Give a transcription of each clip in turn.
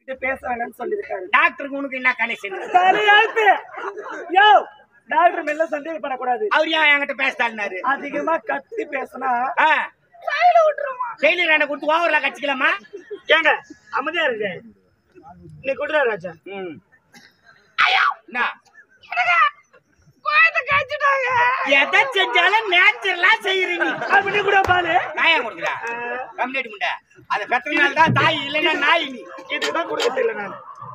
பேச வேணாம்னு சொல்லியிருக்காரு டாக்டருக்கு உனக்கு என்ன கனெக்ஷன் தலையாத்து யோ டாக்டர் மேல சந்தேகப்படக்கூடாது அவர் ஏன் என்கிட்ட பேசிட்டாரு அதிகமா கத்தி பேசினா டெய்லி ரெண்டை கொடுத்து ஓவர்ல கட்சிக்கலாமா ஏங்க அமைதியா இருங்க நீ கொடுறா ராஜா ம் என்ன எதை செஞ்சாலும் நேச்சுரலா செய்யறீங்க அப்படி கூட பாரு நாயா கொடுக்குறா கம்யூனிட்டி முண்டை அதை பெற்றனால தான் தாய் இல்லைன்னா நாய் நீ இதுதான் கொடுக்க தெரியல நான்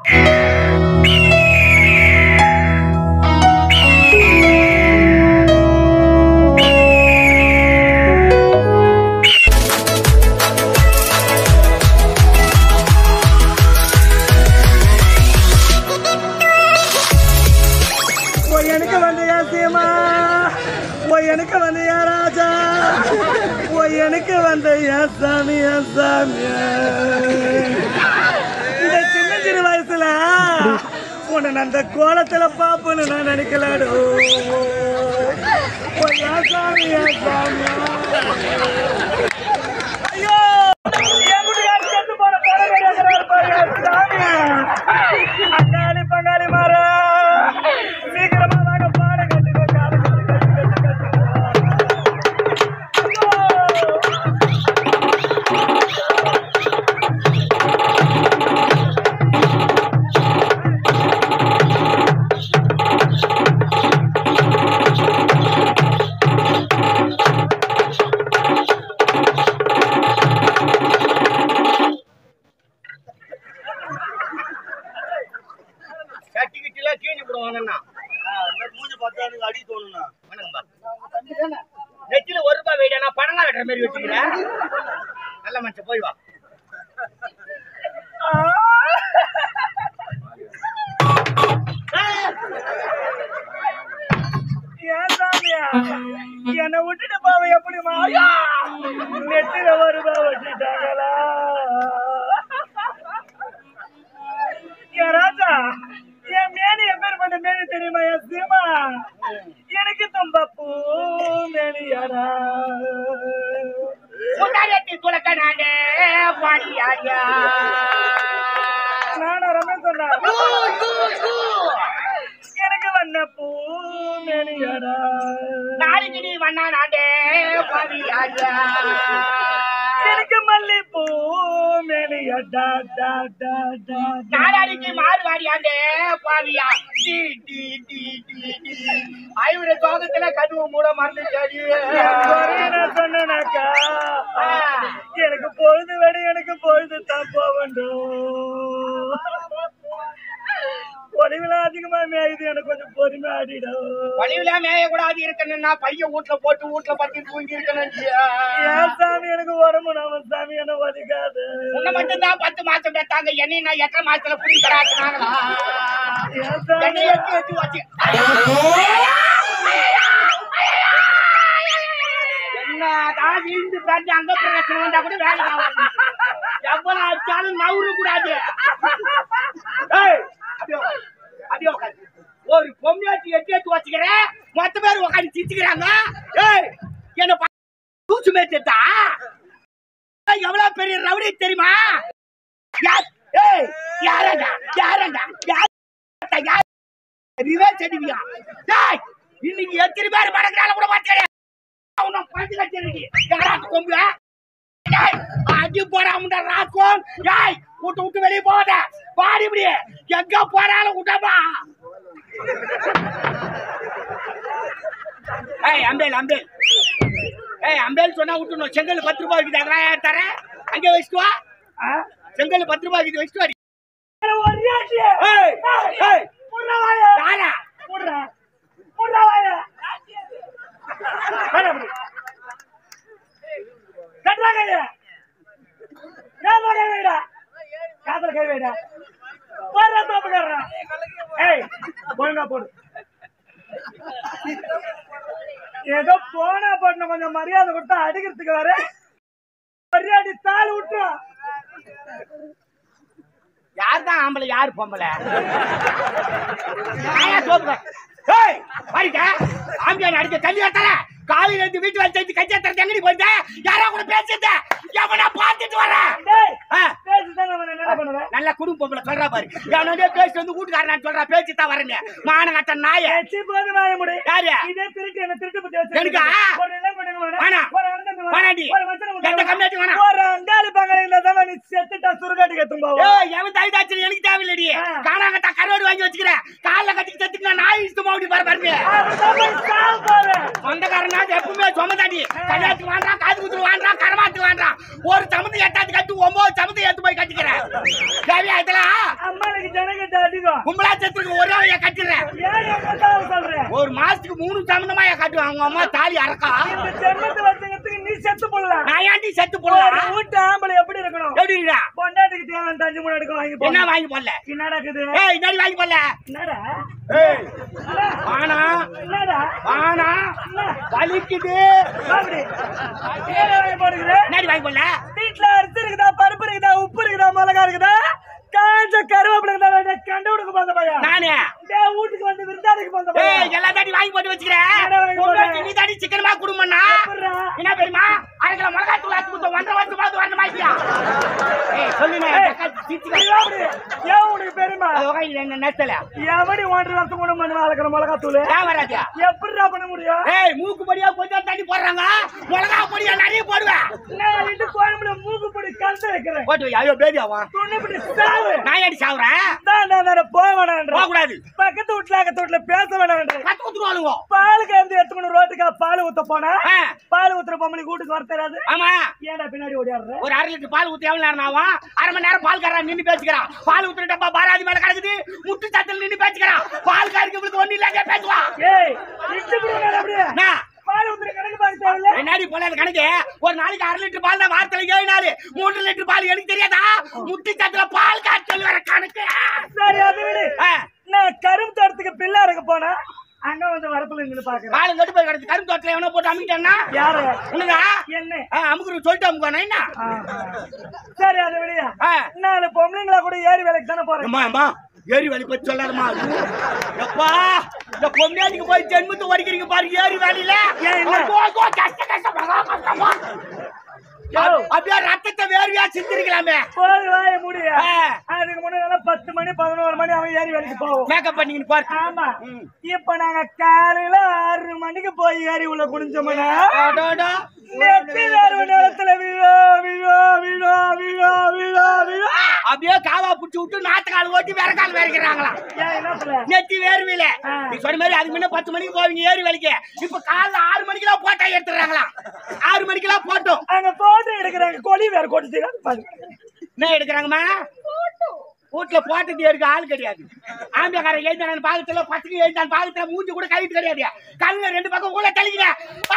ஓ எனக்கு வந்து என் சீமா ஓ எனக்கு வந்து என் ராஜா ஓ எனக்கு வந்து என் சாமி என் சாமி இந்த சின்ன சின்ன வயசுல உன்னை நான் அந்த கோலத்துல பாப்பேன்னு நான் நினைக்கலாடு ஓ என் சாமி என் சாமி ஐயோ என் வீட்டுக்காரர் செத்து போன போன மாதிரி இருக்கிறாரு பாரு, என் சாமி. அங்காளி பங்காளி மாற சீக்கிரமா வாங்க பாட கட்டுங்க கால கட்டு கட்டு கட்டு கட்டி கிட்டிலாம் கீழே போடுவாங்கண்ணா மூஞ்சி பார்த்தா எனக்கு அடி தோணுண்ணா வணக்கம்பா நெத்தில ஒரு ரூபாய் வெயிடா நான் பணங்கா வெட்டுற மாதிரி வச்சுக்கிறேன் நல்ல மனுஷன் போய் வா ஏன் சாமியா என்னை விட்டுட்டு போவ எப்படிமா ஐயா! நெத்தில வருதா வச்சுட்டாங்களா என் ராஜா என் மேனி எப்பேர் பண்ண மேனி தெரியுமா என் சீமா எனக்கு தும்பப்பூ மேனியாடா முன்னாடி துளக்க நானே பாடியாடியா நானும் ரமேஷ் சொன்னா எனக்கு வண்ண பூ மேனியாடா நாளைக்கு நீ வண்ணா நானே பாடியாடியா எனக்கு மல்லிப்பூ மேனியாடா டா டா டா டா நாளாடிக்கு மாறுவாடியாண்டே பாவியா டி டி டி டி டி ஐவர சோகத்துல கதுவு மூட மறந்துட்டாடி என்ன சொன்னனாக்கா எனக்கு பொழுது வெடி எனக்கு பொழுது தான் போக வேண்டும் ஒளிவில அதிகமா மேயுது எனக்கு கொஞ்சம் பொறுமை ஆடிடும் வழிவில மேய கூடாது இருக்கணும்னா பையன் வீட்டுல போட்டு வீட்டுல பத்தி தூங்கி இருக்கணும் ஏன் சாமி எனக்கு உடம்பு நம்ம சாமி என்ன ஒதுக்காது உன்னை மட்டும்தான் பத்து மாசம் பெற்றாங்க என்னை நான் எத்தனை மாசத்துல புடி தராக்குனாங்களா ஏன் சாமி என்னை எத்தி எத்தி வச்சு என்னதான் வீழ்ந்து பிறந்து அங்க பிரச்சனை வந்தா கூட வேலை ஆகாது. எவ்வளவு அடிச்சாலும் நவுறு கூடாது ஏய், அப்படியே உக்காரு, அப்படியே உக்காரு. ஒரு பொம்மையாட்டி எட்டி எட்டி வச்சுக்கிறேன் மொத்த பேர் உட்காந்து சிரிச்சுக்கிறாங்க ஏய் என்ன பா- தூசு மேய்ச்சா எவ்வளவு பெரிய ரவுடி தெரியுமா யார் ஏய் யாரடா யாரடா யார் யார் ரிவர்ஸ் அடிவியா டேய் இன்னைக்கு எத்தனை பேர் மடங்கிறால கூட மாட்டேன் அவன பஞ்சு கட்டிருக்கி யாராக்கு கொம்பு டேய் அடி போடாமடா ராக்கோன் டேய் விட்டு விட்டு வெளிய போகாத பாடி இப்படி எங்க போறாலும் விட்டமா ஏய் அம்பேல் அம்பேல் ஏய் அம்பேல் சொன்னா விட்டுணும் செங்கல் பத்து ரூபாய் இருக்குது அதெல்லாம் யார் தர அங்கே வச்சுட்டு வா ஆ? செங்கல் பத்து ரூபாய் இருக்குது வச்சுட்டு வா எனக்கு ஒரே ஆச்சு. ஏய் ஏய் புடுறா வாயை. யாரா புடுறா. புடுறா வாயை. வாடா அப்படி. கட்டுறா கையை. காதுல கை வைடா. காதுல கை வைடா. போடுறா தோப்புக்காரரா. ஏய், ஒழுங்கா போடு ஏதோ போனா போட்டு கொஞ்சம் மரியாதை கொடுத்தா அடிக்கிறதுக்கு வர மரியாதை தாள் விட்டுரும் யார் தான் ஆம்பளை யார் பொம்பளை நாயா சோப்புங்க ஏய் பாருங்க ஆம்பியான் அடிக்க தள்ளி வைத்தல காலையில இருந்து வீட்டுல வச்சு கட்சியா தரது எங்கடி போயிட்ட யாரா கூட பேசிட்ட எவனா பாத்துட்டு வரேன் டேய் ஆ, பேசிதான் நம்ம என்ன பண்ணுவேன் நல்ல குடும்ப பொம்பளை சொல்றா பாரு எவனே பேசிட்டு வந்து வீட்டுக்காரன் சொல்றா பேச்சு தான் வரேன் மானகட்ட நாய பேச்சு போது வாய முடி யாரு இதே திருட்டு என்ன திருட்டு பத்தி வச்சு எனக்கா? ஒரு நிலம் பண்ணுங்க வேணா. வேணாம். ஒரு அண்ணன் வேணா. வேணாண்டி. ஒரு மச்சனை எந்த வேணா. கம்மியாட்டி வேணாம். ஒரு அங்காளி பங்காளில தான் நீ செத்துட்டா சுருகாட்டுக்கு எத்தும் போவா ஏய், எவன் தகுதாச்சு எனக்கு தேவையில்லடி ஆ. காணாங்கட்டா கரோடு வாங்கி வச்சுக்கிறேன் காலைல கட்டிக்கு செத்துக்கு நான் நாய் இஷ்டமா அப்படி பாரு பாருங்க அப்படிதான் போய் சாவு பாரு. சொந்தக்காரனா எப்பவுமே சொமதாடி கல்யாணத்துக்கு வாண்டான் காது குத்துரு வாண்டான் கரமாத்துக்கு வாண்டான் ஒரு சமந்து எட்டாத்து கட்டு ஒன்பது சமந்து ஏத்து போய் கட்டிக்கிறேன் தேவையா இதெல்லாம் அம்மாளுக்கு ஜனகிட்ட அதிகம் கும்பலா செத்துக்கு ஒரே வழியா கட்டிடுறேன் ஏன் என்ன சாவு சொல்ற ஒரு மாசத்துக்கு மூணு சமந்தமா கட்டுவான் அவங்க அம்மா தாலி அறக்கா இந்த ஜென்மத்தை வச்சுக்கிறதுக்கு நீ செத்து போடலாம் நான் ஏன்டி செத்து ஒரு போடலாம் வீட்டு ஆம்பளை எப்படி இருக்கணும் எப்படிடா பொண்டாட்டிக்கு தேவையான தஞ்சு மூணு எடுக்க வாங்கி என்ன போடணும் வாங்கி போடல என்னடா இருக்குது ஏய் என்னடி வாங்கி போடல என்னடா ஏய் என்னடா? வானா என்னடா வானா என்ன? வலிக்குது அப்படி ஏன் வாங்கி போடுகிறது என்னடி வாங்கி போடல வீட்டுல அரிசி இருக்குதா பருப்பு இருக்குதா உப்பு இருக்குதா மிளகா இருக்குதா காஞ்ச கருவேப்பிலை இருக்குதா கண்டு கொடுக்க போந்த பையன் நானு டேய், வீட்டுக்கு வந்து விருந்தாளிக்கு போந்த ஏய் பையன் எல்லா தாடி வாங்கி போட்டு வச்சுக்கிறேன் என்ன வாங்கி போடுற? பொண்டாட்டி நீ தாடி சிக்கனமா குடும்பம்னா எப்படிடா? என்ன தெரியுமா அரை கிலோ மிளகாய் தூள் ஆச்சு கொடுத்த ஒன்றரை வருஷம் பார்த்து வரணும் மாட்டியா ஏய் சொல்லுங்க ஏய், இது எப்படி? ஏன் உனக்கு பெருமை என்ன நேரத்துல எவடி ஒன்றரை வருஷம் கூட மணி வளர்க்குற மிளகா தூள் ஏன் வராதியா எப்படிடா பண்ண முடியும் ஏய் மூக்கு பொடியா கொஞ்சம் தண்ணி போடுறாங்க மிளகா பொடியா நிறைய போடுவேன் நான் ரெண்டு கோயம்புல மூக்கு பொடி கலந்து வைக்கிறேன் போட்டு வை. ஐயோ பேபி அவன் துணி இப்படி சாவு நான் ஏடி சாவுறேன் தான் நான் வேற போக வேணான்ற போக கூடாது பக்கத்து வீட்டுல அக்கத்து வீட்டுல பேச வேணான்ற கத்து குத்துருவாளுங்க பால் கறந்து எடுத்துக்கணும் ரோட்டுக்கா பால் ஊத்த போனா ஆ, பால் ஊத்துற பொம்பளைக்கு வீட்டுக்கு வர தெரியாது ஆமா ஏன்டா பின்னாடி ஓடியாடுற ஒரு அரை லிட்டர் பால் ஊத்தி எவ்வளவு நேரம் ஆகும் அரை மணி நேரம் பால் காரன் நின்னு பேசிக்கிறான் பால் ஊத்துற டப்பா பாராதி மேல கிடக்குது முட்டு சத்தல் நின்னு பேசிக்கிறான் பால் காருக்கு இவளுக்கு ஒண்ணு இல்லாத பேசுவா ஏய் இட்டு விடுங்க அப்படியே என்ன? பால் ஊத்துற கணக்கு பார்க்க தேவையில்ல என்னடி போல கணக்கு ஒரு நாளைக்கு அரை லிட்டர் பால் தான் வாரத்துல ஏழு நாள் மூன்று லிட்டர் பால் எனக்கு தெரியாதா முட்டு சத்துல பால் காய்ச்சல் வர கணக்கு சரி அது விடு ஆ, நான் கரும்பு தோட்டத்துக்கு பிள்ளை இருக்க போனா அங்க வந்து வரப்புல நின்னு பாக்குறேன் பால் கட்டு போய் கிடக்கு கரும்பு தோட்டத்துல எவனோ போட்டு அமுக்கிட்டான்னா யாரு உனதா என்ன அமுக்குறது சொல்லிட்டு அமுக்கானா என்ன ஆஹா. சரி அது விடியா ஆ. நாலு பொம்பளைங்களா கூட ஏறி வேலைக்கு தானே போறேன் அம்மா அம்மா ஏரி வேலை பத்தி சொல்லாதம்மா எப்பா இந்த பொம்மையாடிக்கு போய் ஜென்மத்து வடிக்கிறீங்க பாருங்க ஏரி வேலையில ஏன் என்ன? ஐயோ, ஐயோ, கஷ்ட கஷ்டம் மகா கஷ்டமா அப்படியே ரத்தத்தை வேர்வையா சிந்திருக்கலாமே போய் வாய முடியா ஆ. அதுக்கு முன்னாடி பத்து மணி பதினோரு மணி அவன் ஏறி வேலைக்கு போவோம் மேக்கப் பண்ணிக்கின்னு பாரு ஆமா ம். இப்ப நாங்க காலையில ஆறு மணிக்கு போய் ஏறி உள்ள குடிஞ்சோம்னா அடடா. நெத்தி வேர்வை நேரத்துல விழோ விழோ விழோ விழோ விழோ விழோ அப்படியே காவா புடிச்சு விட்டு நாத்து கால் ஓட்டி வேற கால் வேறுக்கிறாங்களாம் ஏன் என்ன சொல்ல நெத்தி வேர்வையில ஆ. நீ சொன்ன மாதிரி அதுக்கு முன்ன பத்து மணிக்கு போவீங்க ஏரி வேலைக்கு இப்ப காலைல ஆறு மணிக்கெல்லாம் போட்டா எடுத்துறாங்களாம் ஆறு மணிக்கெல்லாம் போட்டோம் அங்க போட்டோ எடுக்கிறாங்க கொலி வேற கொட்டு என்ன எடுக்கிறாங்கம்மா வீட்டுல போட்டது எடுக்க ஆள் கிடையாது ஆம்பியக்காரன் எழுந்தான பாகத்துல பத்துக்கு எழுந்தான் பாகத்துல மூஞ்சி கூட கழிட்டு கிடையாது கல்ல ரெண்டு பக்கம் உள்ள தெளிக்கிற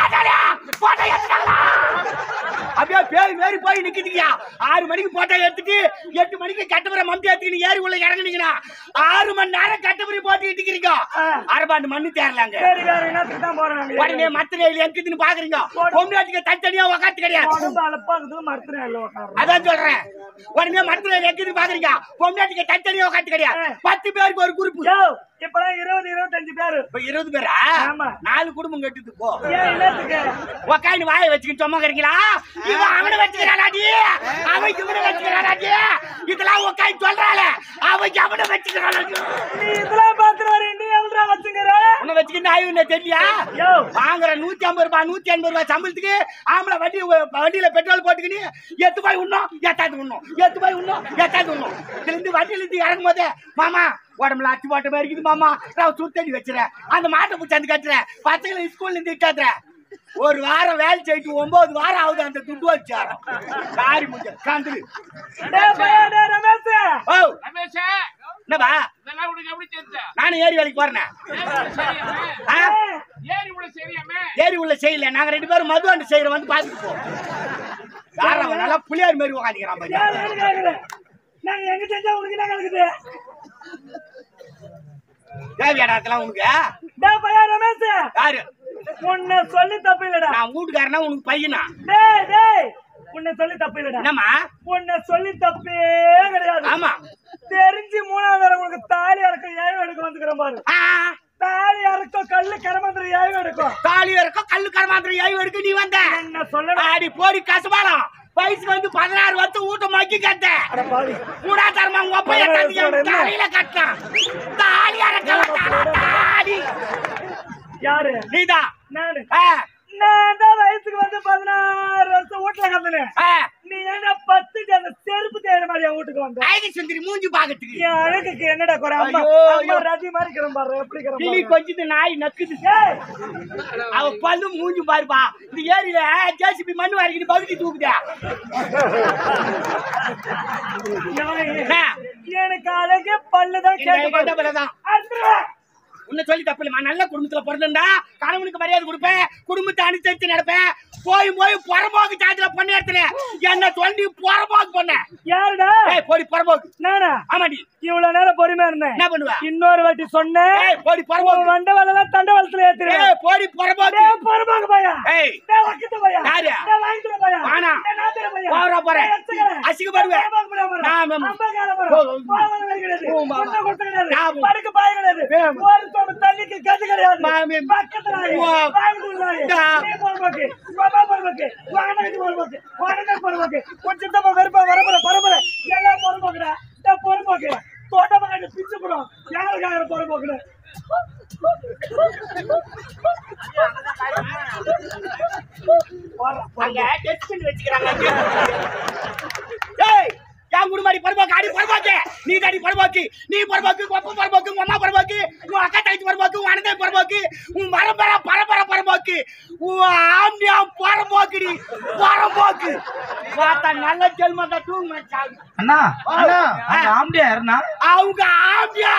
போட்டோ எடுத்துட்டாங்களா அப்படியே பேய் மேரி போய் நிக்குதுங்கயா ஆறு மணிக்கு போட்டோ எடுத்துட்டு எட்டு மணிக்கு கட்டபுரை மம்பி எடுத்துக்கிட்டு ஏறி உள்ள இறங்குனீங்கன்னா ஆறு மணி நேரம் கட்டபுரி போட்டு இட்டுக்கிறீங்க ஆ. அரபாண்டு மண்ணு தேரலாங்க சரி வேற என்னத்துக்கு தான் போறாங்க உடனே மத்த வேலையில எங்குதுன்னு பாக்குறீங்க பொம்மையாட்டுக்கு தனித்தனியா உக்காத்து கிடையாது உடம்பு அலப்பாக்குது மறுத்துறேன் எல்லாம் உட்காரு அதான் சொல்றேன் உடனே மரத்துல எக்குது பாக்குறீங்க பொம்மையாட்டிக்கு தனித்தனியா உட்காந்து கிடையாது பத்து பேருக்கு ஒரு குரூப் யோ இப்பெல்லாம் இருபது இருபத்தஞ்சு பேரு இப்ப இருபது பேரா ஆமா. நாலு குடும்பம் கட்டுது போ ஏன் என்னத்துக்கு உக்காந்து வாயை வச்சுக்கிட்டு சும்மா இருக்கிறீங்களா இவன் அவனை வச்சுக்கிறானாடி அவன் இவனை வச்சுக்கிறானாடி இதெல்லாம் உட்காந்து சொல்றாள அவன் அவனை வச்சுக்கிறானாடி நீ இதெல்லாம் பாத்துட்டு வர நீ எவ்வளோ வச்சுங்கிற உன்னை வச்சுக்கிட்டு ஆய்வு தெரியலையா யோ வாங்குற நூத்தி ஐம்பது ரூபாய் நூத்தி எண்பது ரூபாய் சம்பளத்துக்கு ஆம்பளை வண்டி வண்டியில பெட்ரோல் போட்டுக்கின்னு எத்து போய் உண்ணும் எத்தாது உண்ணும் எத்து போய் உண்ணும் எத்தாது உண்ணும் இதுல இருந்து வண்டியில இருந்து இறங்கும் போது மாமா உடம்புல அச்சு போட்ட மாதிரி இருக்குது மாமா நான் சுத்தடி வச்சுறேன் அந்த மாட்டை பிடிச்சி அந்த கட்டுறேன் பசங்களை ஸ்கூல்ல இருந்து இட்டாத்துறேன் ஒரு வாரம் வேலை செய்யிட்டு ஒன்பது வாரம் ஆகுது அந்த துட்டு வச்சாரம் காரி முடிஞ்ச காந்துரு டேய் பையா டேய் ரமேஷ் ஓ ரமேஷ் என்னப்பா இதெல்லாம் உனக்கு எப்படி தெரிஞ்ச நானும் ஏரி வேலைக்கு போறேன் ஆ? ஏறி உள்ள சரியாமே ஏரி உள்ள செய்யல நாங்க ரெண்டு பேரும் மது அண்டு செய்யற வந்து பாத்துட்டு போ யார் அவன் நல்லா புளியார் மாதிரி உக்காந்துக்கிறான் பாரு ஏன் வேலை கேக்குற நாங்க எங்க செஞ்சா உனக்கு என்ன கலக்குது தேவையாடா அதெல்லாம் உனக்கு டேய் பையா ரமேஷ் யாரு உன்னை சொல்லி தப்பு இல்லடா நான் வீட்டுக்காரனா உனக்கு பையனா டேய் டேய் உன்னை சொல்லி தப்பு இல்லடா என்னம்மா உன்னை சொல்லி தப்பே கிடையாது ஆமா தெரிஞ்சு மூணாவது தடவை உனக்கு தாலி அடக்க ஏழு எடுக்க வந்துக்கிறேன் பாரு ஆ, தாலி தாலி அறுக்கும் கல்லு கரமந்திரி ஏவி எடுக்கும் தாலி இருக்கும் கல்லு கரமாந்திரம் ஏவி எடுக்க நீ வந்த என்ன சொல்லணும் ஆடி போடி கசபாலம் வயசுக்கு வந்து பதினாறு வருஷம் ஊட்ட மக்கி கட்ட அட பாவி மூடாதாரமா உங்க அப்பா எட்டாந்து என் தலையில கட்டான் தாலி அறக்கல தாலி யாரு நீதான் நானு ஆ, நான் தான் வயசுக்கு வந்து பதினாறு வருஷம் வீட்டுல கந்தனேன் ஆ. நீ என்ன பத்து ஜன செருப்பு தேடுற மாதிரி என் வீட்டுக்கு வந்த அழகு சுந்தரி மூஞ்சி பாக்கிறதுக்கு என் அழகுக்கு என்னடா குறை அம்மா ஐயோ, அம்மா ஐயோ. ரதி மாதிரி இருக்கிற பாரு எப்படி இருக்கிற கிளி பாரு. கொஞ்சது நாய் நக்குது ஏய், அவ பல்லு மூஞ்சி பாருப்பா இந்த ஏரியில ஜேசிபி மண்ணு வரைக்கும் பகுதி தூக்குதா எவன்? என்ன? எனக்கு அழகு பல்லுதான் கேட்டு பாரு. கேட்டதான் அத்துரு. உன்னை சொல்லி தப்பு இல்லைம்மா நல்ல குடும்பத்துல பிறந்தா கணவனுக்கு மரியாதை கொடுப்பேன் குடும்பத்தை அனுசரிச்சு நடப்பேன் போய் போய் புறம்போக்கு சாத்துல பண்ணி எடுத்துனேன் என்ன சொல்லி புறம்போக்கு பண்ண யாருடா ஏய் போடி புறம்போக்கு நானா ஆமாடி இவ்வளவு நேரம் பொறுமையா இருந்தேன் என்ன பண்ணுவ இன்னொரு வாட்டி சொன்னேன் ஏய் போடி புறம்போக்கு வண்டவாளம் தண்டவாளத்துல ஏத்துறேன் ஏய் போடி புறம்போக்கு டேய், பொறுப்பாங்க பையா ஏய் டேய், வக்கிட்டு பையா யாரு? டேய், வாங்கிட்டு பையா வானா. டேய், நாத்துற பையா போறா போறேன். டேய், எடுத்துக்கிறேன். அசிங்கப்படுவேன். டேய், பொறுப்பாங்க பையா, போறேன். நான் மேம். அம்பாக்கார ஓ, போறேன். ஓ. பாவாடை வாங்கி கிடையாது. ஓ, மாமா. முட்டை கொடுத்து கிடையாது. நான் படுக்க பாய் கிடையாது. மேம். ஒரு சொம்பு தண்ணிக்கு கட்டு கிடையாது. மாமி. பக்கத்துல நாய். ஓ. வாங்கிட்டு உள்ள நாய். நான். நீ பொறுப்பாக்கு. உங்க அம்மா பொறுப்பாக்கு. உங்க அண்ணனுக்கு பொறுப்பாக்கு. உங்க அண்ணனுக்கு பொறுப்பாக்கு. உன் சித்தப்பா வெறுப்பா வரப்போற பரம்பரை. எல்லாம் பொறுப்பாக்குடா. டேய், பொறுப்பாக்கு. தோட்டமா கட்டி பிச்சு போடும். யாருக்காக பொறுப்பாக்குன்னு. அங்க டெஸ்ட் பண்ணி வச்சுக்கிறாங்க அங்க. ஏய் என் குடும்பாடி பரபாக்கு அடி பரபாக்கு நீ தாடி பரபாக்கு நீ பரபாக்கு உங்க அப்பா பரபாக்கு உங்க அம்மா பரபாக்கு உன் அக்கா தங்கச்சி பரபாக்கு உன் அண்ணன் பரபாக்கு உன் பரம்பரை பரம்பரை பரபாக்கு உன் ஆம்பியா பரபாக்குடி பரபாக்கு பார்த்தா நல்ல ஜென்மத்தை தூங்க வச்சாங்க அண்ணா அண்ணா அந்த ஆம்படியா யாருண்ணா அவங்க ஆம்பியா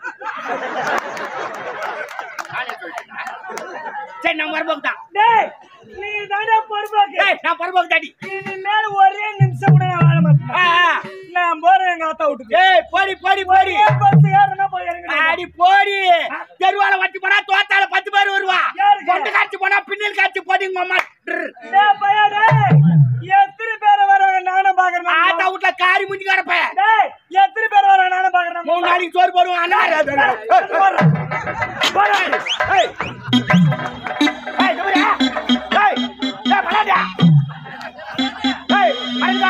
சரி நான் பரபாக்கு தான் டேய், நீ தானே பொறுப்பாக்கு. ஏய் நான் பரபாக்கு தாடி இனிமேல் ஒரே நிமிஷம் கூட நான் வாழ மாட்டேன். ஆ, ஆ. நான் போறேன் எங்க ஆத்தா வீட்டுக்கு. ஏய் போடி போடி போடி ஏன் பஸ் ஏறுனா போய் இறங்குறேன். அடி போடி தெருவால வட்டி போனா தோத்தால பத்து பேர் வருவா யாருக்கு? கொண்டு காட்சி போனா பின்னல் காட்சி போடி உங்க அம்மா ட்ரு. டேய் பையா, டேய். எத்தனை பேர் வராங்க நானும் பாக்குறேன் ஆத்தா வீட்டுல காரி முடிஞ்சு கிடப்ப டேய் எத்தனை பேர் வராங்க நானும் பாக்குறேன் மூணு நாளைக்கு சோறு போடுவோம் அண்ணா போறேன். போடா. ஏய். ஏய், தம்பி. ஏய், ஏய், பலாடா. ஏய், மறந்துடா.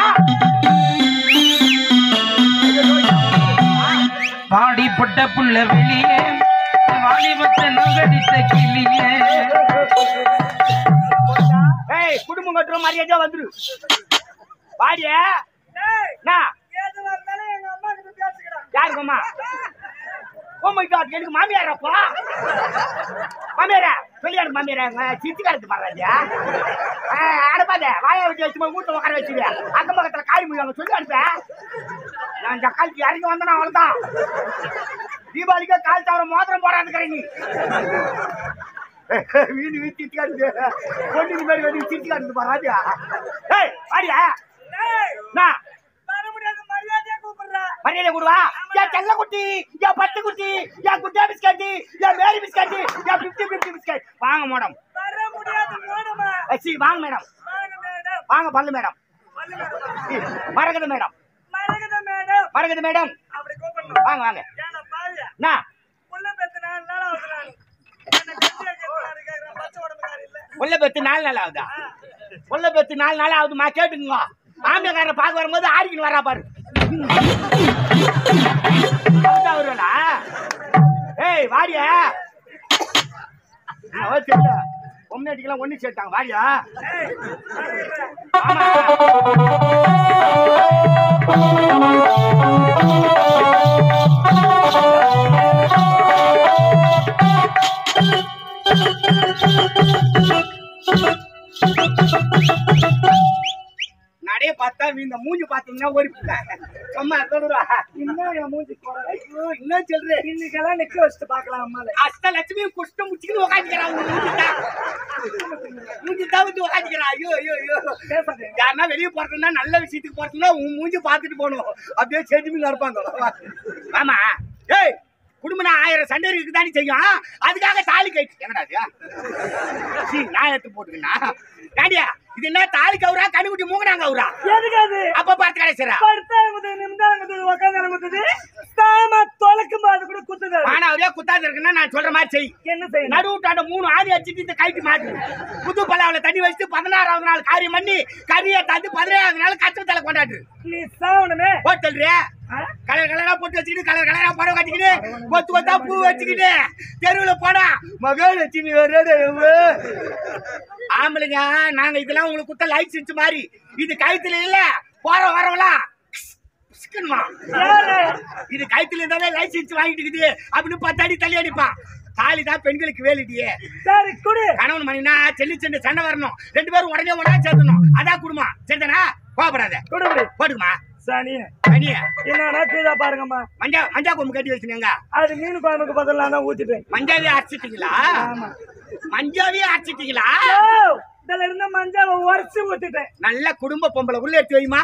பாடிப்பட்ட புள்ள வெளியே வாலிபத்தை நுகடித்த கிளியே ஏய், குடும்பம் கட்டுற மரியாதையா வந்துரு வாடிய டேய், நான் எதுவா இருந்தாலும் எங்க அம்மா கிட்ட பேசிக்கிறேன். யாருக்கு அம்மா ஓ மை காட் எனக்கு மாமியாரப்பா மாமியாரா சொல்லி எனக்கு மாமியாரா சித்தி காலத்து மாறாதியா அனுப்பாத வாய வச்சு வச்சு வீட்டுல உட்கார வச்சுருவியா அக்கம் பக்கத்துல காய் முடிவாங்க சொல்லி அனுப்ப நான் இந்த காலத்துக்கு இறங்கி வந்தேன்னா அவ்வளவுதான் தீபாவளிக்கு கால் தவிர மோதிரம் போடாதுக்கிறேன் நீ வீடு வீட்டு சித்தி காட்டுது பொண்ணுக்கு பேர் வந்து சித்தி காட்டுது பாராதியா ஏய் வாடியா டேய், நான் வர முடியாது மரியாதையா கூப்பிடுறா மரியாதை கொடுவா என் செல்ல குட்டி என் பட்டு குட்டி என் குட்டியா பிஸ்கட் என் மேரி பிஸ்கட் என் பிப்டி பிப்டி பிஸ்கட் வாங்க மேடம் வர முடியாது போடுமா சி வாங்க மேடம் வாங்க மேடம் வாங்க பல்லு மேடம் வந்து மேடம் மரகத மேடம் மறக்குதா மேடம் மரகத மேடம் அப்படி கூப்பிடணும் வாங்க வாங்க ஏன்னா பாவியா நான் புள்ள பெத்து நாலு நாள் ஆகுது நான் என்ன கட்டி வைக்கிறாரு கேக்குறேன் பச்சை உடம்புக்காரி இல்ல உள்ள பெத்து நாலு நாள் ஆகுதா உள்ள பெத்து நாலு நாள் ஆகுதுமா கேட்டுங்க ஆம்பளைக்காரரை பார்க்க வரும்போது ஆடிக்கின்னு வரா பாரு அப்படிதான் வருவாளா? ஏய் வாடியா தெரியல பொம்னாட்டிக்கெல்லாம் ஒண்ணு சேர்த்தாங்க வாடியா ஆமா நடைய பார்த்தா இந்த மூஞ்சி பார்த்தீங்கன்னா ஒரு அம்மா சொல்லுவா இன்னும் என் மூஞ்சி குறை ஐயோ இன்னும் சொல்றேன் இன்னைக்கெல்லாம் நிக்க வச்சுட்டு பாக்கலாம் அம்மால அஷ்டலட்சுமி குஷ்டம் முச்சிக்கின்னு உக்காந்துக்கிறான் மூஞ்சி தான் வந்து உக்காந்துக்கிறான் ஐயோ ஐயோ ஐயோ பேசாதே யாருன்னா வெளியே போறதுன்னா நல்ல விஷயத்துக்கு போறதுன்னா உன் மூஞ்சி பார்த்துட்டு போகணும் அப்படியே செடிமிங்க இருப்பாங்க ஆமா ஏய் குடும்பம் ஆயிரம் சண்டை இருக்கு தானே செய்யும் அதுக்காக தாலி கயிற்று என்னடா அது சீ நான் எடுத்து போட்டுக்கண்ணா ஏண்டியா இது என்ன தாலி கவுரா கண்ணுக்குட்டி மூங்கடாங்க கவுரா எதுக்கு அது அப்ப பார்த்து கிடைச்சிடா படுத்தாங்குது நிமிந்தாங்குது உக்காந்தாங்குது சாம தொலைக்கும் போது கூட குத்துது ஆனா அவரே குத்தாது இருக்குன்னா நான் சொல்ற மாதிரி செய் என்ன செய்யணும் நடுவுட்டாண்ட மூணு ஆணி அடிச்சுட்டு இந்த கைக்கு மாட்டு புது பல்லாவில தண்ணி வச்சுட்டு பதினாறாவது நாள் காரியம் பண்ணி கறியை தந்து பதினேழாவது நாள் கச்சத்தலை கொண்டாடு நீ சாவணுமே ஹோட்டல்றியா ஆ? கலர் கலரா போட்டு வச்சுக்கிட்டு கலர் கலரா புடவை கட்டிக்கிட்டு கொத்து கொத்தா பூ வச்சுக்கிட்டு தெருவுல போனா மகாலட்சுமி வர்றது ஆம்பளைங்க நாங்க இதெல்லாம் உங்களுக்கு குத்த லைசன்ஸ் மாதிரி இது கழுத்துல இல்ல போற வரவலாம் பிஸ்கணுமா. யாரு? இது கழுத்துல இருந்தாலே லைசன்ஸ் வாங்கிட்டு இருக்குது அப்படின்னு பத்து அடி தள்ளி அடிப்பான் தாலி தான் பெண்களுக்கு வேலிட்டியே சரி குடு கணவன் மணினா செல்லி சென்று சண்டை வரணும் ரெண்டு பேரும் உடனே ஒன்றா சேர்த்தணும் அதான் குடும்பம் சரிதானா கோபப்படாத குடு குடு போடுமா சனி தனியா என்னன்னா கீழே பாருங்கம்மா மஞ்சா மஞ்சா கொம்பு கட்டி வச்சுனேங்க அது மீன் குழம்புக்கு பதிலா தான் ஊத்திட்டேன் மஞ்சாவே அரைச்சிட்டீங்களா ஆமா மஞ்சாவே அரைச்சிட்டீங்களா ஓ, இதுல இருந்த மஞ்சாவை உரைச்சு ஊத்திட்டேன் நல்ல குடும்ப பொம்பளை உள்ள எடுத்து வைமா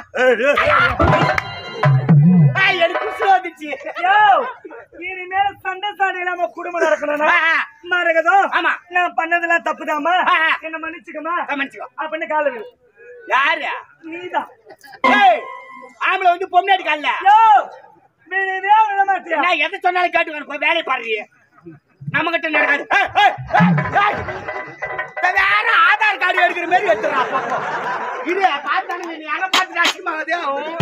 ஏய், எனக்கு குசு வந்துச்சு யோ இனிமேல சண்டை சாடி இல்லாம குடும்பம் நடக்கணும்னா ஆ, ஆ, மறக்கதும் ஆமா நான் பண்ணதெல்லாம் தப்புதாம்மா ஆ, ஆ. என்ன மன்னிச்சுக்கமா கவனிச்சுக்கோ அப்படின்னு கால விடு யாரு நீதான் ஏய், ஆம்பளை வந்து பொம்னாடி கால யோ விழவே விழ மாட்டியா நான் எதை சொன்னாலும் கேட்டு போய் வேலையை பாருங்க நம்ம கிட்ட நடக்காது ஏய், ஏய், ஏய், ஏய். இந்த வேற ஆதார் கார்டு எடுக்கிற மாதிரி எடுத்துறா பக்கம் இது பார்த்தானுங்க நீ யாரை பார்த்துட்டு அசிங்கமாகுது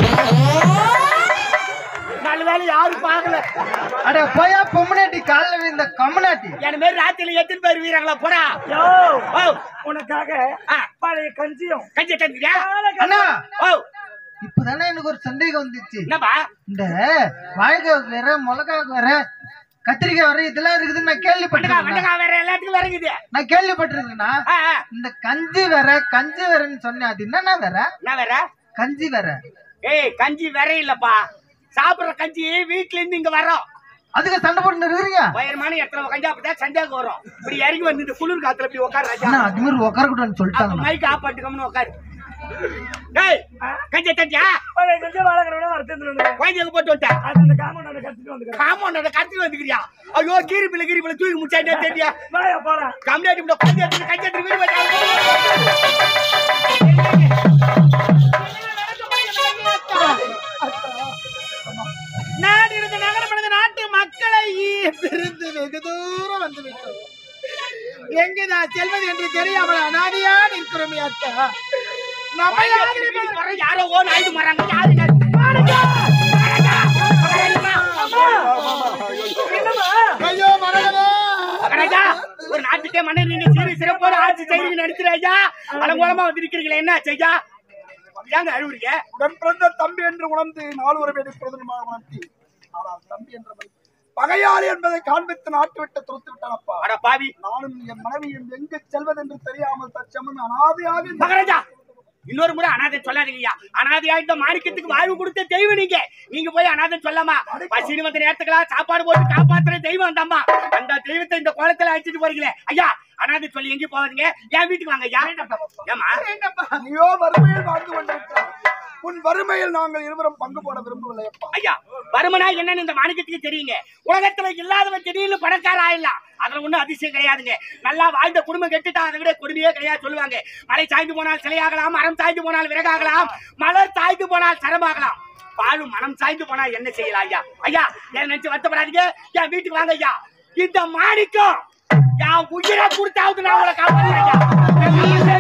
நல்ல வேலை யாரும் பார்க்கல அட போயா பொம்மனாட்டி காலில் விழுந்த கம்மனாட்டி என் மாரி ராத்திரில எத்தனை பேர் வீராங்களா போடா யோ ஓ உனக்காக ஆ, பழைய கஞ்சியும் கஞ்சி தந்துக்கியா அண்ணா ஓ இப்பதானே எனக்கு ஒரு சந்தேகம் வந்துச்சு என்னப்பா இந்த வாழைக்காய் வேற மிளகாய் வேற கத்திரிக்காய் வேற இதெல்லாம் இருக்குதுன்னு நான் வெண்டக்காய் கேள்விப்பட்டிருக்கேன் வெண்டக்காய் வேற எல்லாத்துக்கும் விறங்குது நான் கேள்விப்பட்டிருக்கேன்னா ஆ, ஆ. இந்த கஞ்சி வேற கஞ்சி வேறன்னு சொன்னேன் அது என்னன்னா வேற என்ன வேற கஞ்சி வேற ஏய் கஞ்சி வேற இல்லப்பா சாப்பிடுற கஞ்சி வீட்ல இருந்து இங்க வரோம் அதுக்கு சண்டை போட்டு இருக்கிறீங்க உயரமான இடத்துல கஞ்சி அப்பதான் சந்தேகம் வரும் இப்படி இறங்கி வந்து இந்த குளிர் காத்துல இப்படி உட்கார ராஜா அண்ணா அது மாதிரி உட்காரக்கூடாதுன்னு அப்ப சொல்லிட்டாங்க மைக் ஆஃப் பண்ணிட்டு கம்முன்னு உட்காரு டேய் கஞ்சி தஞ்சியா பழைய கஞ்சி வளர்க்குறவன வரத்து குழந்தைங்க போட்டு விட்டேன் அது அந்த காமௌண்ட் கத்திட்டு வந்துக்கிறேன் காமௌண்ட் கத்தி வந்துக்கிறியா ஐயோ கீரி பிள்ளை கீரி பிள்ளை தூக்கி முடிச்சாட்டே தெரியா வாயா போலாம் கம்மியாட்டி இப்படி கஞ்சி எடுத்து கஞ்சி எடுத்து வீடு வச்சா நாடு இருந்த நகரமடைந்த நாட்டு மக்களை பிரிந்து வெகு தூரம் வந்து விட்டோம் எங்குதான் செல்வது என்று தெரியாமல் அனாதியா நிற்கிறோம் அத்தா நம்ம யாரு யாரோ ஓன் ஆயுது மறாங்க யாருங்க ஐயோ மரகதா ராஜா ஒரு நாட்டுக்கே மன்னர் நீங்க சீரி சிறப்போட ஆட்சி செய்றீங்க நடிச்சிராஜா அலங்கோலமா வந்திருக்கிறீங்களே என்ன செய்யா ஏங்க அழுவுறீங்க உடன் பிறந்த தம்பி என்று உணர்ந்து நாலு உறவை பிரதமமாக உணர்த்தி ஆனால் தம்பி என்ற பகையாளி என்பதை காண்பித்து நாட்டு விட்டு துரத்து விட்டானப்பா அட பாவி நானும் என் மனைவியும் எங்கு செல்வதென்று தெரியாமல் தச்சமும் அனாதையாக இந்த மகராஜா இன்னொரு முறை அனாதை சொல்லாதீங்கய்யா அனாதையா இந்த மாணிக்கத்துக்கு வாழ்வு கொடுத்த தெய்வம் நீங்க நீங்க போய் அனாதை சொல்லாமா பசினு வந்த நேரத்துக்கெல்லாம் சாப்பாடு போட்டு காப்பாத்துற தெய்வம் தம்மா அந்த தெய்வத்தை இந்த கோலத்துல அழைச்சிட்டு போறீங்களே ஐயா அனாதை சொல்லி எங்கேயும் போவாதீங்க என் வீட்டுக்கு வாங்க ஐயா ஏமா நீயோ வறுமையில் வாழ்ந்து கொண்டிருக்கிறாய் உன் வறுமையில் நாங்கள் இருவரும் பங்கு போட விரும்பவில்லை அப்பா ஐயா வருமனா என்னன்னு இந்த மாணிக்கத்துக்கு தெரியுங்க உலகத்துல இல்லாதவன் திடீர்னு பணக்கார ஆயிடலாம் அதுல ஒண்ணும் அதிசயம் கிடையாதுங்க நல்லா வாழ்ந்த குடும்பம் கெட்டுட்டா அதை விட கொடுமையே கிடையாது சொல்லுவாங்க மலை சாய்ந்து போனால் சிலையாகலாம் மரம் சாய்ந்து போனால் விறகாகலாம் மலர் சாய்ந்து போனால் சரமாகலாம் பாலும் மனம் சாய்ந்து போனால் என்ன செய்யலாம் ஐயா ஐயா என் நினைச்சு வருத்தப்படாதீங்க என் வீட்டுக்கு வாங்க ஐயா இந்த மாணிக்கம் என் உயிரை கொடுத்தாவது நான் உங்களை காப்பாற்றுறேன்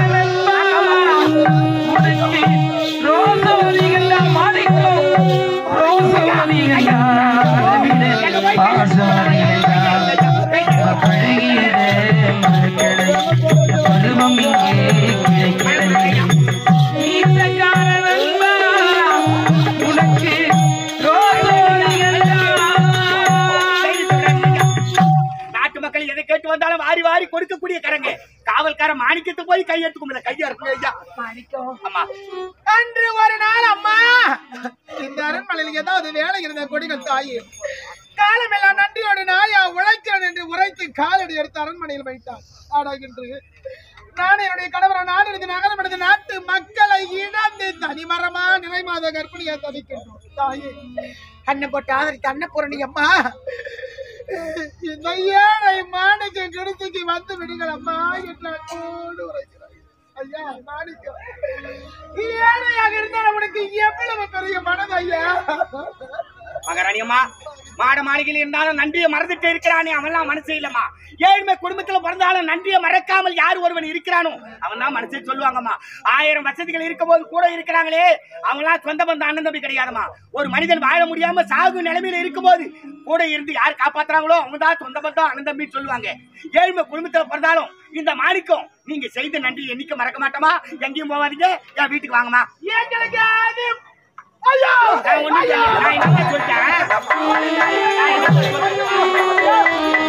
நாட்டு மக்கள் எதை கேட்டு வந்தாலும் வாரி வாரி கொடுக்கக்கூடிய கரங்க காவல்கார மாணிக்கத்தை போய் கையெடுத்து கும்பிட கையா இருக்கும் ஐயா ஆமா அன்று ஒரு நாள் அம்மா இந்த அரண்மனையில் ஏதாவது வேலை இருந்த கொடிகள் தாயே காலமெல்லாம் நன்றியோடு நாயா உழைக்கிறேன் என்று உரைத்து காலடி எடுத்து அரண்மனையில் வைத்தார் ஆனால் இன்று நான் என்னுடைய கணவரை நான் எடுத்து நகரம் எடுத்து நாட்டு மக்களை இழந்து தனிமரமா நிறைமாத கர்ப்பிணியா தவிக்கின்றோம் தாயே அண்ணன் போட்டு ஆதரித்த அன்னபூரணி அம்மா இந்த ஏழை மாணிக்க கிடத்துக்கு வந்து விடுங்கள் அம்மா என்று அன்போடு உரைக்கிறார் ஐயா மாணிக்கம் ஏழையாக இருந்தால் உனக்கு எவ்வளவு பெரிய மனது ஐயா மகாராணி அம்மா மாட மாளிகையில் இருந்தாலும் நன்றியை மறந்துட்டு இருக்கிறானே அவன்லாம் மனசு இல்லம்மா ஏழ்மை குடும்பத்துல பிறந்தாலும் நன்றியை மறக்காமல் யார் ஒருவன் இருக்கிறானோ அவன் தான் மனசே சொல்லுவாங்கம்மா ஆயிரம் வசதிகள் இருக்கும் போது கூட இருக்கிறாங்களே அவங்களாம் சொந்த பந்த அண்ணன் தம்பி கிடையாதும்மா ஒரு மனிதன் வாழ முடியாம சாகு நிலைமையில இருக்கும்போது கூட இருந்து யார் காப்பாத்துறாங்களோ அவங்க தான் சொந்த பந்தம் அண்ணன் தம்பி சொல்லுவாங்க ஏழ்மை குடும்பத்துல பிறந்தாலும் இந்த மாணிக்கம் நீங்க செய்த நன்றி என்னைக்கு மறக்க மாட்டோமா எங்கேயும் போவாதீங்க என் வீட்டுக்கு வாங்கம்மா எங்களுக்கு அது ஐயோ நான் ஒண்ணும் இல்ல. நான் என்னங்க சொல்லிட்டேன் நான் என்ன சொல்லிட்டேன்?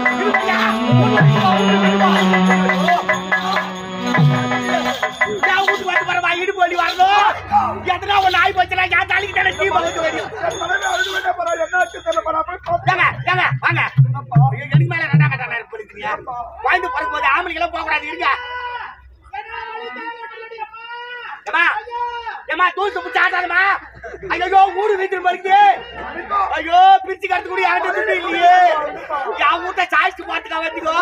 நான் வீட்டுக்கு வந்து பாருமா, இடுப்பு வலி வரணும். எதுனா ஒண்ணு ஆகி போச்சுன்னா என் தலைக்கு தானே தீ பறக்க வேண்டியது. ஏங்க, ஏங்க, வாங்க. எனக்கு மேல ரெண்டாம் கட்ட நெருப்பு இருக்குங்க. குழந்தை பிறக்கும்போது ஆம்பளைங்கெல்லாம் போகக்கூடாது, இருங்க. ஏம்மா, ஏம்மா, தூசு பிடிச்சு ஆட்டாதம்மா. ஐயையோ, ஊரு வீட்டுக்கு வருது. ஐயோ, பிரிச்சு கடத்து கூட யார்கிட்ட துட்டு இல்லையே. என் வீட்டை சாய்ச்சி பார்த்துக்கா வந்துக்கோ.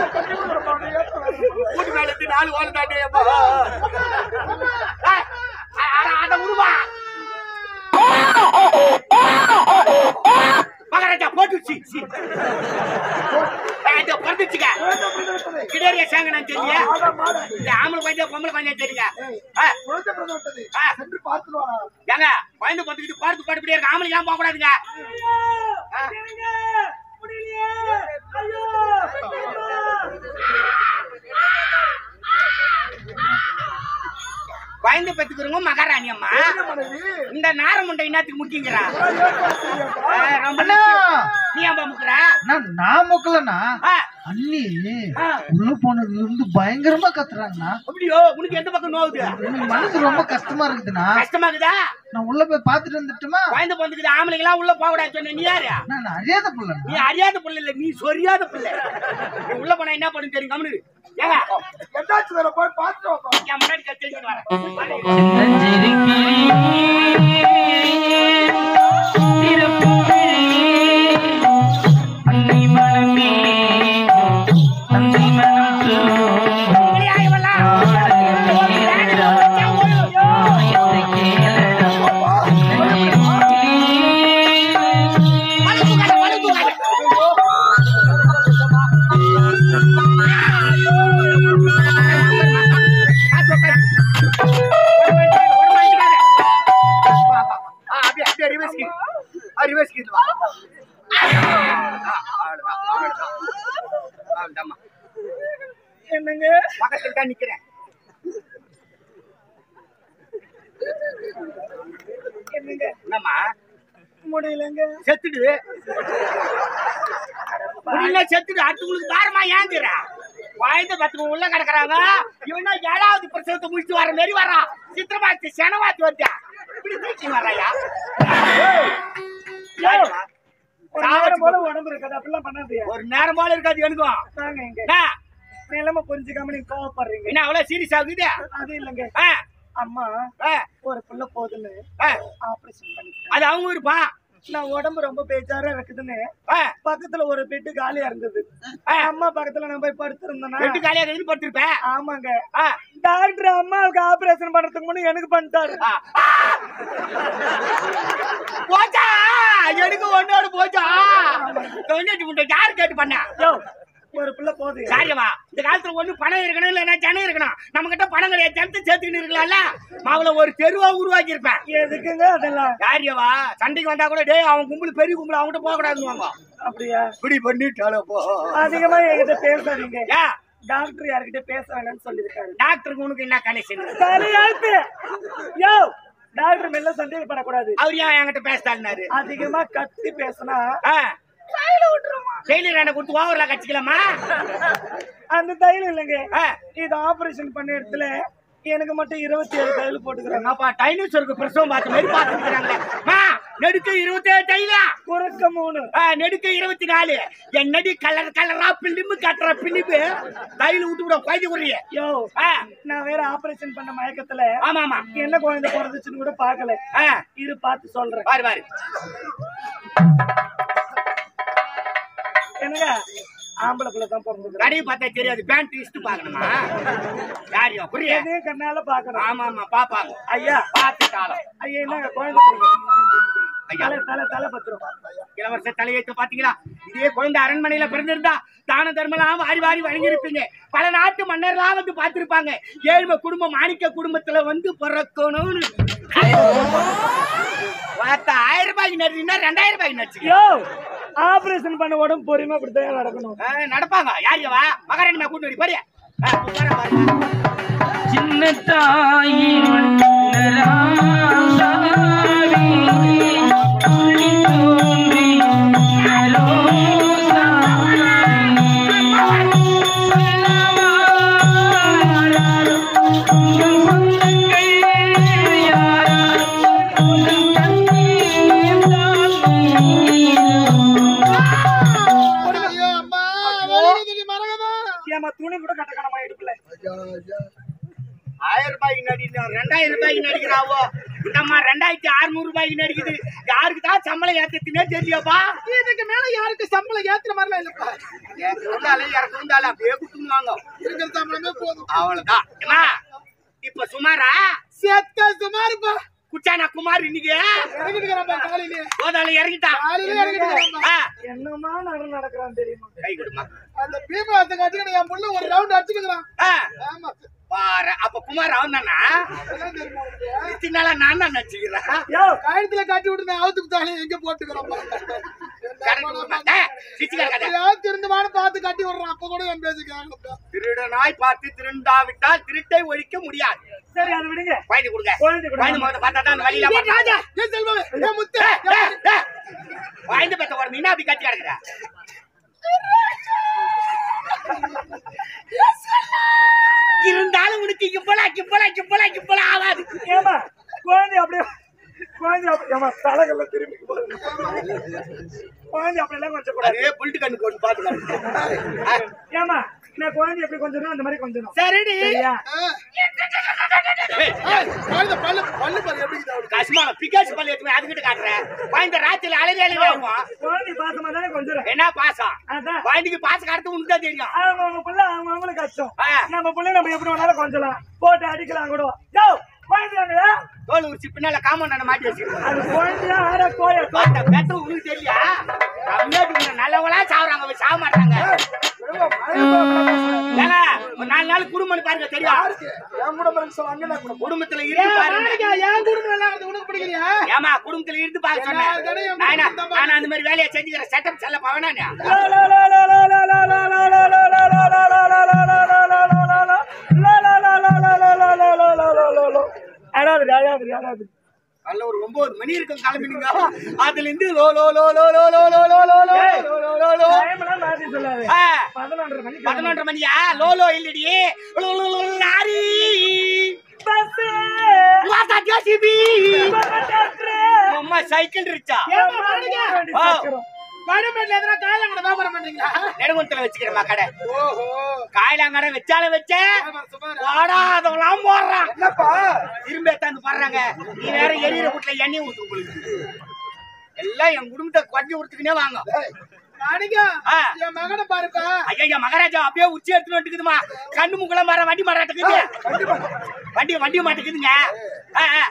வீட்டு மேல இருந்து நாலு ஓலை தாண்டி, அம்மா. ஏய், அ- அட, அட உருவா. மகாராஜா போட்டுச்சு சி. ஏய், இதோ பிறந்துச்சுங்க. கிடேரிய சேங்கன்னு தெரியல இந்த ஆம்பளை பையன் பொம்பளை பையன் தெரியுங்க ஆ, ஆ. ஏங்க பயந்து பார்த்துக்கிட்டு பார்த்து பாட்டுப்படியே இருக்கு ஆம்பளை ஏன் போக கூடாதுங்க ஆ. பயந்து பெத்துக்கிறவங்க மகாராணி அம்மா இந்த நார முண்டை என்னத்துக்கு முக்கியங்கிறா ஆ, ரொம்ப அண்ணா நீ ஏன் முக்குற அண்ணா, நான் முக்கலண்ணா ஆ, அண்ணி ஆ. உள்ள போனதுல இருந்து பயங்கரமா கத்துறாங்கண்ணா அப்படியோ உனக்கு எந்த பக்கம் நோவுது எனக்கு மனசு ரொம்ப கஷ்டமா இருக்குதுண்ணா கஷ்டமாக்குதா நான் உள்ள போய் பாத்துட்டு வந்துட்டுமா பயந்து பொந்துக்குது ஆம்பளைங்களா உள்ள போக கூடாது சொன்ன நீ யாரு நான் அறியாத பிள்ளைண்ணா நீ அறியாத பிள்ளை இல்ல நீ சொரியாத பிள்ளை நீ உள்ள போனா என்ன பண்ணு தெரியும் கம்னு இரு. ஏங்க என் முன்னாடி கத்திட்டு வரேன் மலை தூக்காத, மலை தூக்காத. காத்து உட்காரு. ஒரு மணி நேரம், ஒரு மணி நேரம். வா, வா. ஆ, அப்படியே, அப்படியே reverse gear. ஆ, reverse gear வா. ஆ, அவ்வளவுதான், அவ்வளவுதான். அவ்வளவுதாம்மா. என்னங்க பக்கத்துல தான் நிக்கிறேன் என்னங்க என்னம்மா முடியலங்க செத்துடு முடியல செத்துடு அடுத்தவங்களுக்கு பாரமா ஏங்குற வாழ்ந்த பத்து உள்ள கிடக்குறாங்க இவனா ஏழாவது பிரசவத்தை முடிச்சு வர மாரி வரான் சித்திரமாச்சு செனவாச்சு வந்தா இப்படி தூக்கி வர்றாயா யாரும்மா? ஒரு நேரம் போல உடம்பு இருக்காது அப்படிலாம் பண்ணாதீங்க ஒரு நேரம் போல இருக்காது எனக்கும் தாங்க இங்க என்ன? நிலைமை புரிஞ்சுக்காம நீங்க கோவப்படுறீங்க என்ன அவ்வளவு சீரியஸ் ஆகுது அது இல்லைங்க ஆ, அம்மா ஆ, ஒரு புள்ள போதுன்னு ஆ. ஆபரேஷன் பண்ணிட்டேன் அது அவங்க இருப்பான் நான் உடம்பு ரொம்ப பேச்சாரா இருக்குதுன்னு ஆ, பக்கத்துல ஒரு பெட்டு காலியா இருந்தது ஆ. அம்மா பக்கத்துல நான் போய் படுத்திருந்தேனா ரெண்டு காலியாக இருக்குதுன்னு படுத்திருப்பேன் ஆமாங்க ஆ, டாக்டர் அம்மாவுக்கு ஆபரேஷன் பண்றதுக்கு முன்னாடி எனக்கு பண்ணிட்டாரு ஆ. போச்சா எனக்கு ஒன்னோடு போச்சா தொண்ணூத்தி மூணு யாரு கேட்டு பண்ண யோ, ஒரு பிள்ளை போதும் காரியமா இந்த காலத்துல ஒண்ணு பணம் இருக்கணும் இல்லைன்னா ஜனம் இருக்கணும் நம்ம கிட்ட பணம் கிடையாது ஜனத்தை சேர்த்துக்கிட்டு இருக்கலாம்ல மாவுல ஒரு தெருவா உருவாக்கி இருப்பேன் எதுக்குங்க அதெல்லாம் காரியவா சண்டைக்கு வந்தா கூட டேய் அவன் கும்பல் பெரிய கும்பல் அவங்ககிட்ட போக கூடாதுன்னு அப்படியா இப்படி பண்ணிட்டால போ அதிகமா என்கிட்ட பேசாதீங்க ஏ டாக்டர் யார்கிட்ட பேச வேணாம்னு சொல்லியிருக்காரு டாக்டருக்கு உனக்கு என்ன கனெக்ஷன் தலையாழ்த்து யோ டாக்டர் மேல சந்தேகப்படக்கூடாது அவர் ஏன் என்கிட்ட பேசிட்டாருனாரு அதிகமா கத்தி பேசினா டெய்லி ரெண்டை கொடுத்து ஓவர்ல கட்சிக்கலாமா அந்த தைலம் இல்லைங்க ஆ. இது ஆபரேஷன் பண்ண இடத்துல எனக்கு மட்டும் இருபத்தி ஏழு தையல் போட்டுக்கிறாங்க என்னப்பா டைனோசருக்கு பிரசவம் பார்த்த மாதிரி பார்த்துக்கிறாங்களே மா நெடுக்க இருபத்தேழு டைலா குறுக்க மூணு ஆ, நெடுக்க இருபத்தி நாலு என்னடி கலர் கலரா பிலிம்பு கட்டுற பிலிம்பு தையில விட்டு விட குழந்தை குறிய யோ நான் வேற ஆபரேஷன் பண்ண மயக்கத்துல ஆமா ஆமா என்ன குழந்தை பிறந்துச்சுன்னு கூட பாக்கல ஆ, இரு பார்த்து சொல்றேன் பாரு பாரு என்னங்க ஆம்பளை பிள்ளை தான் பிறந்தது கடையை பார்த்தா தெரியாது பேண்ட் லிஸ்ட் பாக்கணுமா யாரையோ புரிய எதையும் கண்ணால பாக்கணும் ஆமா ஆமா பாப்பாங்க ஐயா பார்த்துட்டாலும் ஐயா என்னங்க குழந்தை பிறகு ஐயா தலை தலை தலை பத்திரம் இளவரசர் தலையெழுத்து பாத்தீங்களா இதே குழந்தை அரண்மனையில பிறந்திருந்தா தான தர்மலாம் வாரி வாரி வழங்கியிருப்பீங்க பல நாட்டு மன்னர்லாம் வந்து பார்த்திருப்பாங்க ஏழ்மை குடும்பம் மாணிக்க குடும்பத்துல வந்து பிறக்கணும்னு பார்த்தா ஆயிரம் ரூபாய்க்கு நடிச்சுன்னா ரெண்டாயிரம் ரூபாய்க்கு நடிச்சு யோ ஆபரேஷன் பண்ண உடம்பு பொறுமை அப்படித்தான் நடக்கணும் நடப்பாங்க யார் வா மகாராணி கூட்டு வரி பாரு ஆ, உட்கார பாருங்க. சின்ன தாயி நிராசாரி, துள்ளி தோன்றி நரோசாரி. சொல்லவாரோ, உன் சொந்தங்கள் யாரோ, உன் கண்ணீர் தான் நீரும். ஐயோ அம்மா வலிக்குதுடி மரகதா ஏமா துணி கூட கட்ட கணமா எடுக்கல ஆயிரம் ரூபாய்க்கு நடிக்கிறோம் ரெண்டாயிரம் ரூபாய்க்கு நடிக்கிறாவோ இந்தம்மா ரெண்டாயிரத்தி அறுநூறு ரூபாய்க்கு நடிக்குது யாருக்கு தான் சம்பளம் ஏத்துனே தெரியப்பா இதுக்கு மேல யாருக்கு சம்பளம் ஏத்துற மாதிரிலாம் இல்லப்பா இருந்தாலும் இறக்கு இருந்தாலும் அப்படியே குத்துவாங்க இருக்கிற சம்பளமே போதும் அவ்வளவுதான் என்ன இப்ப சுமாரா செத்த சுமாருப்பா குச்சானா குமார் இன்னைக்கு இறங்கிட்டுக்கிறப்பா காலையிலே போதால இறங்கிட்டான் காலையிலே இறங்கிட்டுக்கிறப்பா ஆ, என்னமா நடு நடக்கிறான் தெரியுமா கை கொடுமா அந்த பீமாத்தை காட்டி என் புள்ள ஒரு ரவுண்ட் அடிச்சுக்கிறான் ஆ, ஆமா பாரு அப்ப குமார் அவன் தானா அதெல்லாம் தெரியுமா உனக்கு? இத்தனை நாளா நான் தான் நடிச்சுக்கிறேன் யோ கழுத்துல காட்டி விட்டு நான் அவுத்துக்கு தானே எங்க போட்டுக்கிறப்பா யாரும் திருந்துமானு பார்த்து கட்டி விடுறான் அப்ப கூட என் பேச்சு கேட்கலப்பா திருடனாய் பார்த்து திருந்தாவிட்டால் திருட்டை ஒழிக்க முடியாது சரி அதை விடுங்க வாங்கி கொடுங்க குழந்தை கொடுங்க. வாங்கி முதல்ல பார்த்தா தான் அந்த வழியில ஏய் ராஜா ஏன் செல்வமே ஏன் முத்து வாய்ந்து பெத்த ஒரு மீனா அப்படி கட்டி கிடக்குற இருந்தாலும் உனக்கு கிப்பலா கிப்பலா கிப்பலா கிப்பலா ஆகாது ஏமா குழந்தை அப்படியே குழந்தை அப்படி ஏமா தலைகள்ல திரும்பி பாருங்க. குழந்தை அப்படியெல்லாம் கொஞ்சம் கூடாது அதே புல்ட்டு கண்ணு போட்டு பாத்துக்கலாம் ஏமா நான் குழந்தை எப்படி கொஞ்சம் அந்த மாதிரி கொஞ்சம் சரிடி சரியா குழந்தை பல்லு பல்லு பாரு எப்படி இருக்குது அவளுக்கு கஷ்டமான பிகாசு பள்ளி எடுத்து அதுக்கிட்ட காட்டுறேன் வாய்ந்த ராத்திரி அழகு அழகு ஆகும் குழந்தை பாசமா தானே கொஞ்சம் என்ன பாசம் அதான் வாய்ந்துக்கு பாசம் காட்டு உனக்கு தான் தெரியும் அவங்க அவங்க பிள்ளை அவங்க அவங்களுக்கு கஷ்டம் ஆ. நம்ம பிள்ளை நம்ம எப்படி வேணாலும் கொஞ்சலாம் போட்டு அடிக்கலாம் கூட யோ குழந்தைங்க தோல் உரிச்சு பின்னால காமன் மாட்டி வச்சிருக்கேன் அது குழந்தையா ஆற கோய அந்த பெத்த உனக்கு தெரியா கம்மியாட்டு நல்லவங்களா சாவுறாங்க அவங்க சாக மாட்டாங்க ஏங்க, ஒரு நாலு நாள் குடும்பம் பாருங்க தெரியும் என் கூட மனுஷன் அங்க நான் கூட குடும்பத்துல இருந்து பாருங்க ராணிகா, என் குடும்பம் எல்லாம் அது உனக்கு பிடிக்கலையா ஏமா குடும்பத்துல இருந்து பாக்க சொன்னேன் நானா நான் அந்த மாதிரி வேலையை செஞ்சுக்கிறேன் செட்டப் செல்ல பவனானே அழாது அழாது அழாது நல்ல ஒரு ஒன்பது மணி இருக்கும் கிளம்பினுங்க அதுல இருந்து லோ லோ லோ லோ லோ லோ லோ லோ லோ லோ லோ லோ லோ லோ டைம்லாம் மாத்தி சொல்லாது ஆ, பதினொன்றரை மணிக்கு பதினொன்றரை மணியா லோ லோ இல்லடி லோ, லோ, லோ, லாரி பஸ் வாத்தா ஜேசிபி அம்மா சைக்கிள் இருச்சா ஆ. வடமேட்ல எதனா காயலாங்கட வியாபாரம் பண்றீங்களா நெடுங்குளத்துல வச்சுக்கிறேம்மா கடை ஓஹோ காயிலாங்கடை வச்சாலும் வச்சேன் சுமார் வாடாதவங்களாம் போடுறான் இரும்பு எடுத்தாந்து போடுறாங்க நீ வேற எரியிற வீட்டுல எண்ணெய் ஊத்து உங்களுக்கு எல்லாம் என் குடும்பத்தை கொஞ்சம் ஊத்துக்குனே வாங்க ராணிகா ஆ. என் மகனை பாருப்பா ஐயா மகாராஜா அப்படியே உச்சி எடுத்துட்டு வந்துக்குதுமா கண்ணு முக்குல மர வண்டி மாட்டாட்டுக்குது வண்டி வண்டி மாட்டுக்குதுங்க ஆ, ஆ.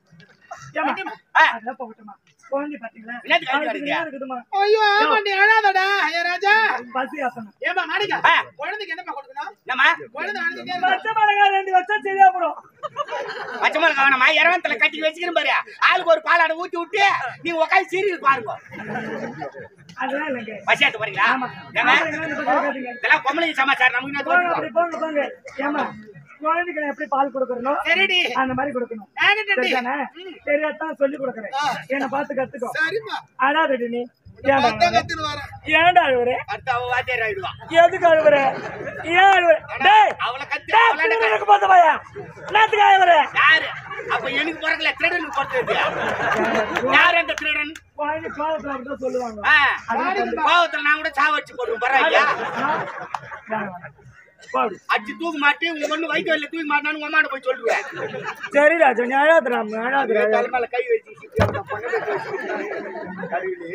ஆ, அதெல்லாம் போகட்டுமா குழந்தை பாத்தீங்களா என்னத்துக்கு அழுது அதுக்கு கிடக்குது? என்ன இருக்குதுமா ஐயோ ஆமா நீ அழாதடா ஐயா ராஜா பஸ் ஏத்தணும் ஏமா ராணிகா ஆ. குழந்தைக்கு என்னப்பா கொடுக்கணும் என்னம்மா குழந்தை அழுதுட்டே இருக்கா. பச்சை மிளகா ரெண்டு வச்சா சரியா போடும் பச்சை மிளகா வேணாமா இரவத்துல கட்டி வச்சுக்கிறேன் பாரு ஆளுக்கு ஒரு பாலாடை ஊத்தி விட்டு நீங்க உட்காந்து சீரியல் பாருங்க அதெல்லாம் இல்லைங்க பசியாத்து போறீங்களா ஆமா ஏங்க ஆமா, இங்க வந்து போய் கேட்காதீங்க. இதெல்லாம் பொம்பளைங்க சமாச்சாரம் நமக்கு என்ன போங்க தோணுது? அப்படி போங்க போங்க ஏமா குழந்தைக்கு நான் எப்படி பால் கொடுக்கறனோ சரிடி அந்த மாதிரி கொடுக்கணும் ஆகட்டும்டி. சரிதானே தெரியாதான் சொல்லி கொடுக்கறேன் என்ன பார்த்து கத்துக்கோ சரிம்மா அழாதடி நீ ஏன்டா அதான் அழுவுற? கத்துன்னு வரேன் ஏன்டா அழுவுற அடுத்து அவ வாத்தியார் ஆயிடுவான் எதுக்கு அழுவுற ஏன் அழுவுற டேய் அவளை கத்து டேய், அவளை திருடன் எனக்கு பார்த்த பையா என்னத்துக்கு அழுவுற யாரு அப்ப எனக்கு பிறக்கல திருடனுக்கு பொறுத்தது யார் அந்த திருடன் குழந்தை கோவத்துல அப்படிதான் சொல்லுவாங்க ஆ, அதெல்லாம் சொல்லு. கோவத்துல நான் கூட சாவ வச்சு போடுவேன் பரவாயில்லையா வேணாம், வேணாம். போடு. அடிச்சு தூக்க மாட்டேன் உங்க ஒண்ணு வயிற்று வயல தூக்கி மாட்டானு உங்க அம்மாட்ட போய் சொல்லுவேன் சரி ராஜா நீ அழாதுடா அழாதுடா தலை மேல கை வச்சு சுத்தி அந்த பொண்ணை போய் பேசி. கடவுளே.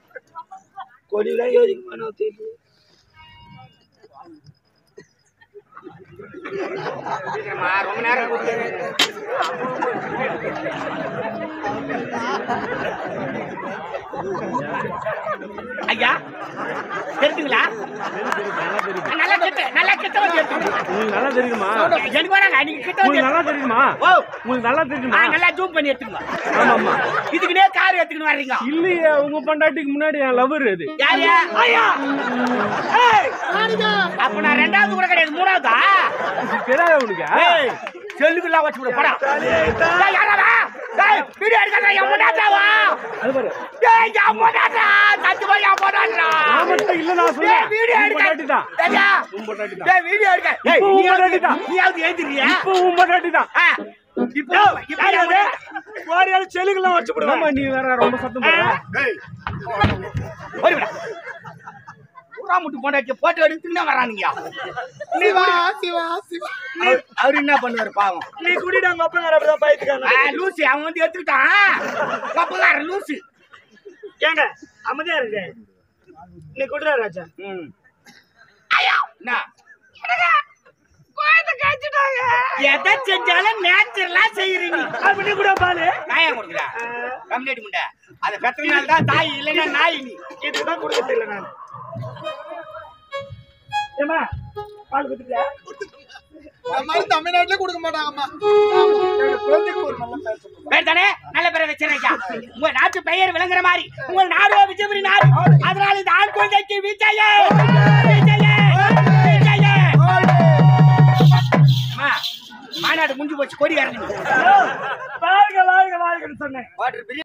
கொடியில யோசிக்க மாட்டோம் தெரியும் சீக்கிரமா ரொம்ப நேரம் கொடுத்து. ஐயா தெரிஞ்சுங்களா நல்லா கிட்ட நல்லா கிட்ட வந்து எடுத்துக்கோங்க. உங்களுக்கு நல்லா தெரியுமா எனக்கு வராங்க நீங்க கிட்ட வந்து உங்களுக்கு நல்லா தெரியுமா ஓ உங்களுக்கு நல்லா ஆ, தெரியுமா நல்லா ஜூம் பண்ணி எடுத்துக்கோங்க ஆமா ஆமா இதுக்குனே கார் எடுத்துக்கணும் வர்றீங்க இல்லையே உங்க பொண்டாட்டிக்கு முன்னாடி என் லவர் அது யாரு ஐயா ஏய், அப்ப நான் ரெண்டாவது கூட கிடையாது மூணாவதா தெரியாத உனக்கு ஏய் செல்லுக்குலாம் வச்சு விட போடா டேய், யாரா டேய் வீடியோ எடுக்கறா என் முன்னாடிவா அது பாரு டேய் என் முன்னாடா சத்தியமா என் முன்னாடா நான் மட்டும் இல்ல நான் டேய் சொல்றேன் வீடியோ உன் எடுக்க பொண்டாட்டி தான் டேய் உன் பொண்டாட்டி தான் டேய் வீடியோ எடுக்க டேய் இப்போ நீ உன் பொண்டாட்டி தான். நீயாவது எழுதுறியா இப்போ உன் பொண்டாட்டி தான் ஆ, இப்போ இப்போ வாரியால செலுக்கெல்லாம் வச்சு போடுவாங்க நீ வேற ரொம்ப சத்தம் போடுற ஓடிவிடா ஊரா முட்டு போட்டாச்சு போட்டோ எடுத்துக்கிட்டே வரானுங்க சிவா சிவா சிவா அவர் என்ன பண்ணுவாரு பாவம் நீ குடிடாங்க அப்ப அப்படிதான் பயத்துக்காங்க ஆ, லூசி அவன் வந்து எடுத்துக்கிட்டான் கப்பக்கார லூசி ஏங்க அமைதியா இருக்கு நீ குடுறா ராஜா ம் என்ன எதை செஞ்சாலும் நேச்சுரலா செய்யறீங்க அப்படி கூட பாலு நான் ஏன் கொடுக்குறேன் கம்ப்ளீட் முண்டை அதை பெற்றனால தான் தாய் இல்லைன்னா நாய் நீ இதுதான் கொடுக்க தெரியல நான் ஏமா பால் குடுத்துட்டியா இந்த மாதிரி தமிழ்நாட்டுல கொடுக்க மாட்டாங்கம்மா ஆமா. எங்க குழந்தைக்கு ஒரு நல்ல பேர் சொல்லுங்க பேர் தானே நல்ல பேரை வச்சிருக்கா உங்க நாட்டு பெயர் விளங்குற மாதிரி உங்க நாடோ விஜயபுரி நாடு அதனால இந்த ஆண் குழந்தைக்கு விஜய விஜய விஜய அம்மா, மாநாடு முடிஞ்சு போச்சு கொடி இறங்கி வாழ்க வாழ்க வாழ்கன்னு சொன்னேன் வாட்டர்